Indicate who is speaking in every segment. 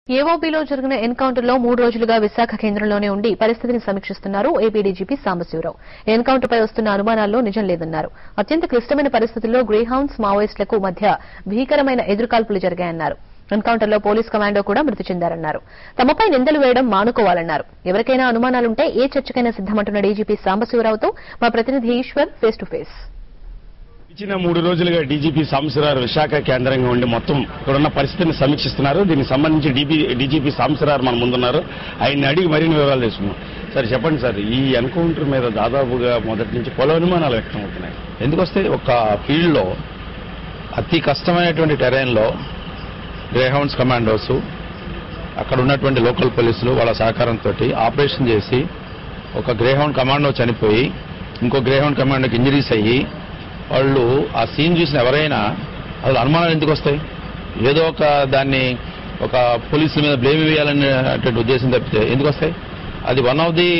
Speaker 1: ఏఓబీలో జరిగిన ఎన్కౌంటర్ లో మూడు రోజులుగా విశాఖ కేంద్రంలోనే ఉండి పరిస్థితిని సమీక్షిస్తున్నారు ఏపీ డీజీపీ సాంబశివరావు ఎన్కౌంటర్ పై వస్తున్న అనుమానాల్లో నిజం లేదన్నారు అత్యంత క్లిష్టమైన పరిస్థితుల్లో గ్రేహౌండ్స్ మావోయిస్టులకు మధ్య భీకరమైన ఎదురుకాల్పులు జరిగాయన్నారు ఎన్కౌంటర్ లో పోలీస్ కమాండో కూడా మృతి చెందారన్నారు తమపై నిందలు వేయడం మానుకోవాలన్నారు ఎవరికైనా అనుమానాలుంటే ఏ చర్చకైనా సిద్దమంటున్న డీజీపీ సాంబశివరావుతో మా ప్రతినిధి ఈశ్వర్ ఫేస్ టు ఫేస్
Speaker 2: ఇచ్చిన మూడు రోజులుగా డీజీపీ సాంబశివరావు విశాఖ కేంద్రంగా ఉండి మొత్తం ఇక్కడున్న పరిస్థితిని సమీక్షిస్తున్నారు దీనికి సంబంధించి డీపీ డీజీపీ సాంబశివరావు మన ముందున్నారు ఆయన్ని అడిగి మరిన్ని వివరాలు తెలుసుకున్నాం సార్ చెప్పండి సార్ ఈ ఎన్కౌంటర్ మీద దాదాపుగా మొదటి నుంచి పలు అనుమానాలు వ్యక్తం అవుతున్నాయి
Speaker 3: ఎందుకు వస్తే ఒక ఫీల్డ్లో అతి కష్టమైనటువంటి టెరైన్లో గ్రేహౌండ్స్ కమాండోస్ అక్కడ ఉన్నటువంటి లోకల్ పోలీసులు వాళ్ళ సహకారంతో ఆపరేషన్ చేసి ఒక గ్రేహౌండ్ కమాండో చనిపోయి ఇంకో గ్రేహౌండ్ కమాండోకి ఇంజరీస్ అయ్యి వాళ్ళు ఆ సీన్ చూసిన ఎవరైనా అసలు అనుమానాలు ఎందుకు వస్తాయి ఏదో ఒక దాన్ని ఒక పోలీసుల మీద బ్లేమ్ వేయాలనేటువంటి ఉద్దేశం తప్పితే ఎందుకు వస్తాయి అది one of the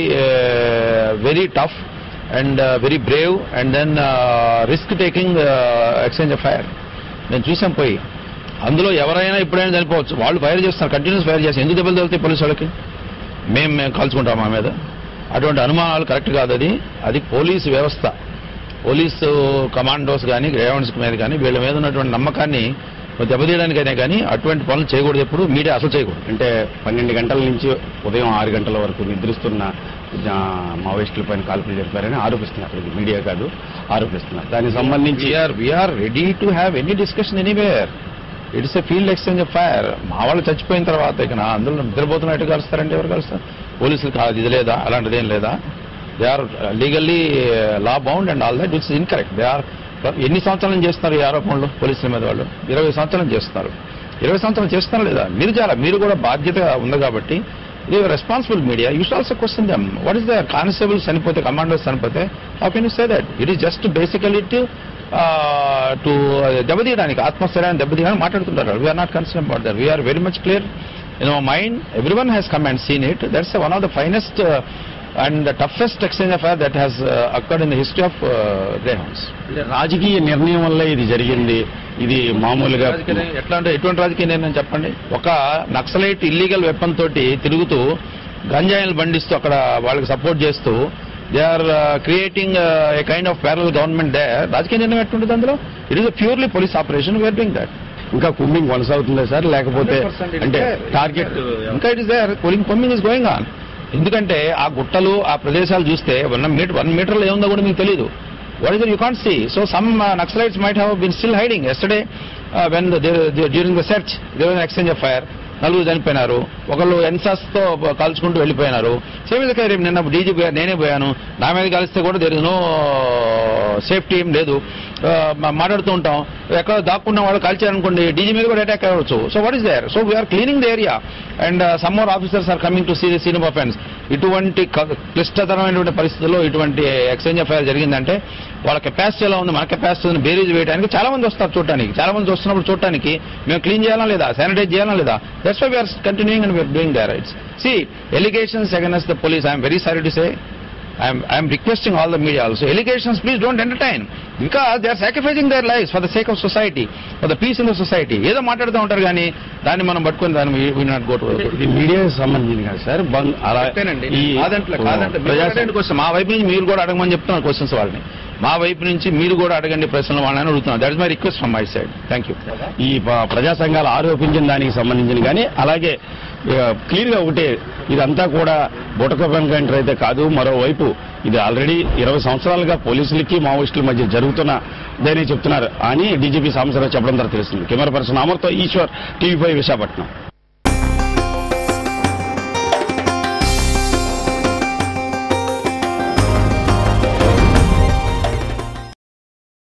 Speaker 3: very tough and very brave and then risk taking exchange of fire నేను చూసాం పోయి అందులో ఎవరైనా ఇప్పుడైనా చనిపోవచ్చు వాళ్ళు ఫైర్ చేస్తున్నారు కంటిన్యూస్ ఫైర్ చేస్తారు ఎందుకు దెబ్బలు తగులుతాయి పోలీసు వాళ్ళకి మేము మేము కాల్చుకుంటాం మా మీద అటువంటి అనుమానాలు కరెక్ట్ కాదు అది అది పోలీసు వ్యవస్థ పోలీసు కమాండోస్ కానీ గ్రేవెన్స్ మీద కానీ వీళ్ళ మీద ఉన్నటువంటి నమ్మకాన్ని దెబ్బతీయడానికైనా కానీ అటువంటి పనులు చేయకూడదు ఎప్పుడు మీడియా అసలు చేయకూడదు
Speaker 2: అంటే పన్నెండు గంటల నుంచి ఉదయం ఆరు గంటల వరకు నిద్రిస్తున్న ఆ, మావోయిస్టుల పైన కాల్పులు జరిపారని ఆరోపిస్తున్నారు ఇది మీడియా కాదు ఆరోపిస్తున్నారు దానికి సంబంధించి
Speaker 3: we're we're ready to have any discussion anywhere it's a field exchange of fire మా వాళ్ళు చచ్చిపోయిన తర్వాత ఇక నా అందులో నిద్రపోతున్నట్టు కలుస్తారంటే ఎవరు కలుస్తారు పోలీసులు కాదు ఇది లేదా అలాంటిది ఏం లేదా they are legally law bound and all that it's incorrect they are ఎన్ని సంవత్సరాల నుంచి చేస్తున్నారు ఈ ఆరోపణలు పోలీసుల మీద వాళ్ళు ఇరవై సంవత్సరాల నుంచి చేస్తున్నారు ఇరవై సంవత్సరాలు చేస్తున్నారు లేదా మీరు చాలా మీరు కూడా బాధ్యత ఉంది కాబట్టి ఇది responsible media you should also question them what is the constable చనిపోతే కమాండర్స్ చనిపోతే how can you say that it is just basically to to దెబ్బతీయడానికి ఆత్మస్థైర్యాన్ని దెబ్బతీయడానికి మాట్లాడుతుంటారు we're not concern about that we're very much clear in our mind every one has come and seen it that's one of the finest and the toughest exchange of that has occurred in the history of grey hounds
Speaker 2: అంటే రాజకీయ నిర్ణయం వల్ల ఇది జరిగింది ఇది మామూలుగా
Speaker 3: ఎట్లా అంటే ఎటువంటి రాజకీయ నిర్ణయం చెప్పండి ఒక నక్సలైట్ ఇల్లీగల్ వెపన్ తోటి తిరుగుతూ గంజాయిలు బండిస్తూ అక్కడ వాళ్ళకి సపోర్ట్ చేస్తూ they are creating a kind of parallel government డే రాజకీయ నిర్ణయం ఎట్లుంటుంది అందులో it is purely police operation we're doing that
Speaker 2: ఇంకా కుమ్మింగ్ కొనసాగుతుందా సార్ లేకపోతే అంటే టార్గెట్
Speaker 3: ఇంకా it is there polling pumping is going on ఎందుకంటే ఆ గుట్టలు ఆ ప్రదేశాలు చూస్తే వన్ మీటర్ వన్ మీటర్లో ఏముందో కూడా మీకు తెలియదు what is you can't see so some Naxalites might have been still hiding yesterday when during the search there were exchange of fire నలుగురు చనిపోయినారు ఒకళ్ళు ఎన్సాస్ తో కాల్చుకుంటూ వెళ్ళిపోయినారు సేమ్ విధంగా రేపు నిన్న డీజీపీ గారు నేనే పోయాను నా మీద కలిస్తే కూడా దేర్ నో సేఫ్టీ ఏం లేదు ఆ, మా- మాట్లాడుతూ ఉంటాం ఎక్కడ దాక్కున్న వాళ్ళు కాల్చారనుకోండి డీజీ మీద కూడా అటాక్ అవ్వచ్చు so what is there so we're cleaning the area and some more officers are coming to see the scene of offence ఇటువంటి క- క్లిష్టతరమైనటువంటి పరిస్థితుల్లో ఇటువంటి ఎక్స్చేంజ్ ఆఫ్ ఫైర్ జరిగిందంటే వాళ్ళ కెపాసిటీ ఎలా ఉంది మన కెపాసిటీని బేరీజ్ వేయడానికి చాలా మంది వస్తారు చూడటానికి చాలా మంది వస్తున్నప్పుడు చూడటానికి మేము క్లీన్ చేయాలా లేదా శానిటైజ్ చేయాలా లేదా that's why we're continuing and we're doing their rights see allegations against the police I'm very sorry to say I'm, I'm requesting all the media also. Allegations, please don't entertain. Because they are sacrificing their lives for the sake of society, for the peace in the society. ఏదో మాట్లాడుతూ ఉంటారు కానీ దాన్ని మనం పట్టుకుని దాన్ని we not go to
Speaker 2: ఇది మీడియాకి సంబంధించింది కదా సార్ బంగ్ అలా
Speaker 3: ఈ
Speaker 2: ఈ
Speaker 3: కాదంటే కాదంటే మీరు
Speaker 2: ప్రజా-
Speaker 3: అడగండి క్వశ్చన్ మా వైపు నుంచి మీరు కూడా అడగమని చెప్తున్నారు క్వశ్చన్స్ వాళ్ళని మా వైపు నుంచి మీరు కూడా అడగండి ప్రశ్నలు వాళ్ళని అడుగుతున్నారు that is my request from my side thank you
Speaker 2: ఈ ప- ప్రజా సంఘాలు ఆరోపించిన దానికి సంబంధించిన కానీ అలాగే క్లియర్ గా ఒకటే ఇదంతా కూడా బుటక వెంకట అయితే కాదు మరోవైపు ఇది ఆల్రెడీ ఇరవై సంవత్సరాలుగా పోలీసులకి మావోయిస్టుల మధ్య జరుగుతున్నదని చెప్తున్నారు అని డీజీపీ సాంబశివరావు చెప్పడం ద్వారా తెలుస్తుంది కెమెరా పర్సన్ అమర్తో ఈశ్వర్ టీవీ ఫైవ్ విశాఖపట్నం